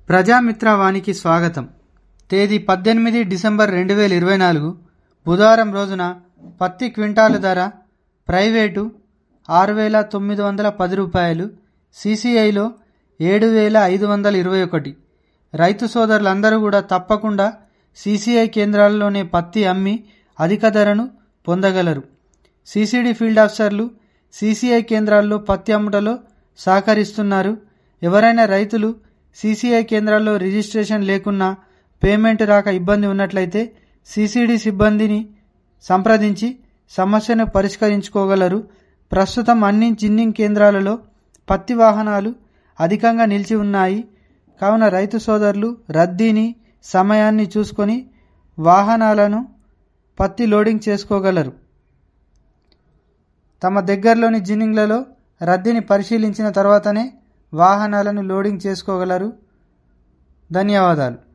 ప్రజామిత్ర వానికి స్వాగతం తేదీ పద్దెనిమిది డిసెంబర్ రెండు వేల ఇరవై నాలుగు బుధవారం రోజున పత్తి క్వింటాలు ధర ప్రైవేటు ఆరు వేల తొమ్మిది వందల పది రూపాయలు సీసీఐలో ఏడు వేల ఐదు వందల ఇరవై ఒకటి రైతు సోదరులందరూ కూడా తప్పకుండా సీసీఐ కేంద్రాల్లోనే పత్తి అమ్మి అధిక ధరను పొందగలరు సీసీడీ ఫీల్డ్ ఆఫీసర్లు సీసీఐ కేంద్రాల్లో పత్తి అమ్ముటలో సహకరిస్తున్నారు ఎవరైనా రైతులు సీసీఐ కేంద్రాల్లో రిజిస్ట్రేషన్ లేకున్నా పేమెంట్ రాక ఇబ్బంది ఉన్నట్లయితే సీసీడీ సిబ్బందిని సంప్రదించి సమస్యను పరిష్కరించుకోగలరు ప్రస్తుతం అన్ని జిన్నింగ్ కేంద్రాలలో పత్తి వాహనాలు అధికంగా నిలిచి ఉన్నాయి కావున రైతు సోదరులు రద్దీని సమయాన్ని చూసుకొని వాహనాలను పత్తి లోడింగ్ చేసుకోగలరు తమ దగ్గరలోని జిన్నింగ్లలో రద్దీని పరిశీలించిన తర్వాతనే వాహనాలను లోడింగ్ చేసుకోగలరు ధన్యవాదాలు